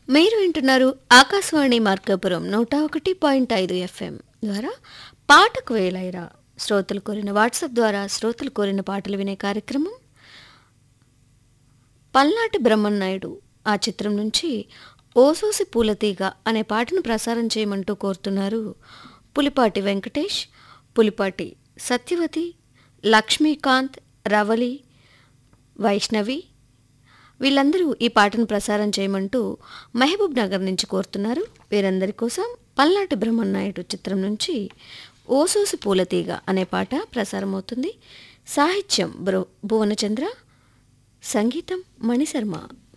మీరు వింటున్నారు ఆకాశవాణి మార్కాపురం నూట ఒకటి పాయింట్ ఐదు ఎఫ్ఎం ద్వారా పాటకు వేలైరా శ్రోతలు కోరిన వాట్సాప్ ద్వారా శ్రోతలు కోరిన పాటలు వినే కార్యక్రమం పల్నాటి బ్రహ్మన్నాయుడు ఆ చిత్రం నుంచి ఓసోసి పూలతీగ అనే పాటను ప్రసారం చేయమంటూ కోరుతున్నారు పులిపాటి వెంకటేష్ పులిపాటి సత్యవతి లక్ష్మీకాంత్ రవలి వైష్ణవి వీళ్ళందరూ ఈ పాటను ప్రసారం చేయమంటూ మహబూబ్ నగర్ నుంచి కోరుతున్నారు వీరందరి కోసం పల్నాటి బ్రహ్మన్నాయుడు చిత్రం నుంచి ఓసోసి పూలతీగ అనే పాట ప్రసారమవుతుంది సాహిత్యం బ్రో భువనచంద్ర సంగీతం మణిశర్మ